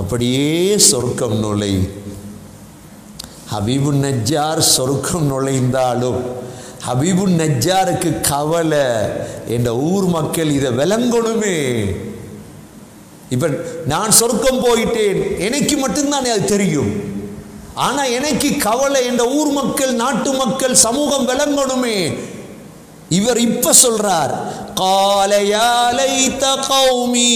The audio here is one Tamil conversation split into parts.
அப்படியே சொர்க்கம் நுழை ஹபீபு நஜ்ஜார் சொர்க்கம் நுழைந்தாலும் ஹபீபு நஜ்ஜாருக்கு கவலை என்ற ஊர் மக்கள் இதை விளங்கணுமே இப்ப நான் சொர்க்கம் போயிட்டேன் எனக்கு மட்டும்தான் அது தெரியும் ஆனா எனக்கு கவலை என்ற ஊர் மக்கள் நாட்டு மக்கள் சமூகம் விளங்கணுமே இவர் இப்ப சொல்றார் قال يا ليت قومي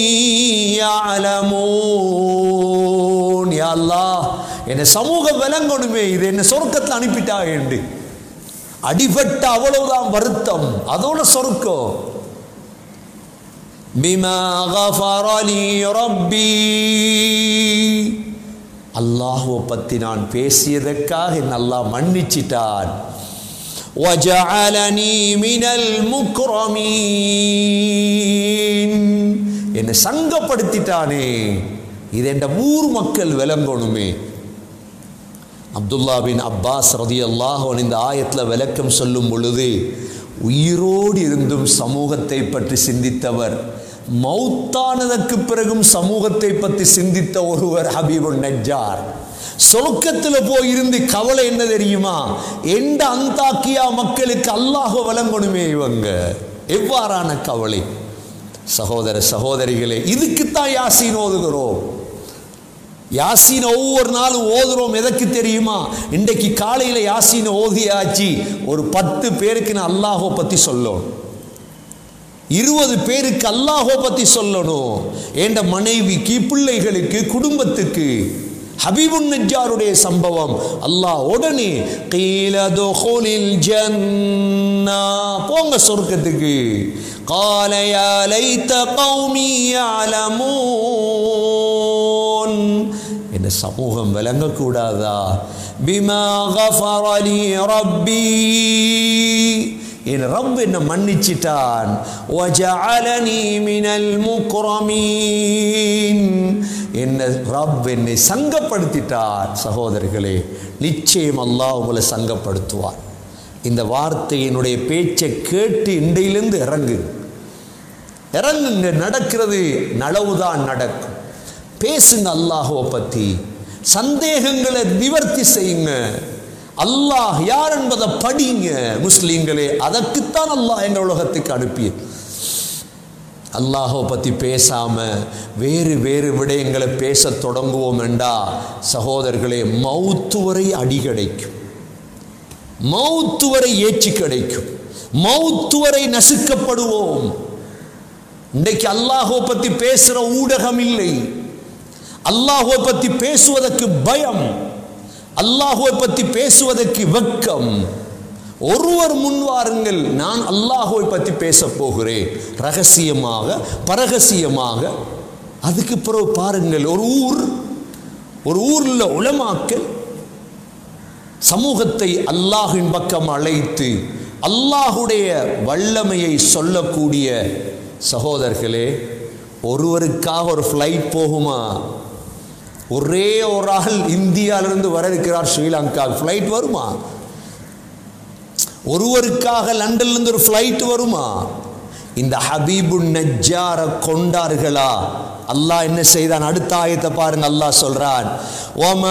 يعلمون يا الله என்ன சமூகம் விளங்கணுமே இது என்ன சொர்க்கத்தில் அனுப்பிட்டா என்று அடிபட்ட அவ்வளவுதான் வருத்தம் அதோட சொர்க்கம் பிமா غفر لي ربي அல்லாஹ்வை பத்தி நான் பேசியதற்காக என்ன அல்லாஹ் மன்னிச்சிட்டான் وجعلني من المكرمين என்னை சங்கப்படுத்திட்டானே இது என்ற ஊர் மக்கள் விளங்கணுமே அப்துல்லா பின் அப்பாஸ் ரதி அல்லாஹன் இந்த ஆயத்தில் விளக்கம் சொல்லும் பொழுது உயிரோடு இருந்தும் சமூகத்தை பற்றி சிந்தித்தவர் மௌத்தானதற்கு பிறகும் சமூகத்தை பற்றி சிந்தித்த ஒருவர் ஹபீபுல் நஜ்ஜார் சொர்க்கத்தில் போய் இருந்து கவலை என்ன தெரியுமா எந்த அந்தாக்கியா மக்களுக்கு அல்லாஹ் வழங்கணுமே இவங்க எவ்வாறான கவலை சகோதர சகோதரிகளே இதுக்குத்தான் யாசீன் ஓதுகிறோம் யாசீனை ஒவ்வொரு நாளும் ஓதுறோம் எதற்கு தெரியுமா இன்றைக்கு காலையில் யாசீனை ஓதியாச்சு ஒரு பத்து பேருக்கு நான் அல்லாஹோ பற்றி சொல்லணும் இருபது பேருக்கு அல்லாஹோ பற்றி சொல்லணும் என்ற மனைவிக்கு பிள்ளைகளுக்கு குடும்பத்துக்கு ஹபீபுன் நஜ்ஜாருடைய சம்பவம் அல்லாஹ் உடனே கீல துஹுலில் ஜன்னா போங்க சொர்க்கத்துக்கு قال يا ليت قومي يعلمون என்ன சமூகம் விளங்கக்கூடாதா பிமா غفر لي ربي என் ரப் என்ன மன்னிச்சிட்டான் وجعلني من المكرمين என்ன ரப் என்னை சங்கப்படுத்திட்டார் சகோதரர்களே நிச்சயம் அல்லாஹ் உங்களை சங்கப்படுத்துவார் இந்த வார்த்தையினுடைய பேச்சை கேட்டு இண்டையிலிருந்து இறங்கு இறங்குங்க நடக்கிறது நலவுதான் நடக்கும் பேசுங்க அல்லாஹுவை பற்றி சந்தேகங்களை நிவர்த்தி செய்யுங்க அல்லாஹ் யார் என்பதை படிங்க முஸ்லீம்களே அதற்குத்தான் அல்லாஹ் எங்கள் உலகத்துக்கு அனுப்பி அல்லாஹை பற்றி பேசாம வேறு வேறு விடயங்களை பேசத் தொடங்குவோம் என்றா சகோதரர்களே மௌத்து வரை அடி கிடைக்கும் மௌத்து வரை ஏற்றி கிடைக்கும் மௌத்து வரை நசுக்கப்படுவோம் இன்றைக்கு அல்லாஹோ பற்றி பேசுகிற ஊடகம் இல்லை அல்லாஹோ பற்றி பேசுவதற்கு பயம் அல்லாஹுவை பற்றி பேசுவதற்கு வெக்கம் ஒருவர் முன்வாருங்கள் நான் அல்லாஹுவை பற்றி பேச போகிறேன் ரகசியமாக பரகசியமாக அதுக்கு பிறகு பாருங்கள் ஒரு ஊர் ஒரு ஊரில் உளமாக்கல் சமூகத்தை அல்லாஹின் பக்கம் அழைத்து அல்லாஹுடைய வல்லமையை சொல்லக்கூடிய சகோதரர்களே ஒருவருக்காக ஒரு ஃப்ளைட் போகுமா ஒரே ஒரு ஆள் இந்தியாவிலிருந்து வர இருக்கிறார் ஸ்ரீலங்கா ஃப்ளைட் வருமா ஒருவருக்காக லண்டன்லேருந்து ஒரு ஃப்ளைட் வருமா இந்த ஹபீபு நஜ்ஜார கொண்டார்களா அல்லாஹ் என்ன செய்தான் அடுத்த ஆயத்தை பாருங்க அல்லாஹ் சொல்றான் ஓம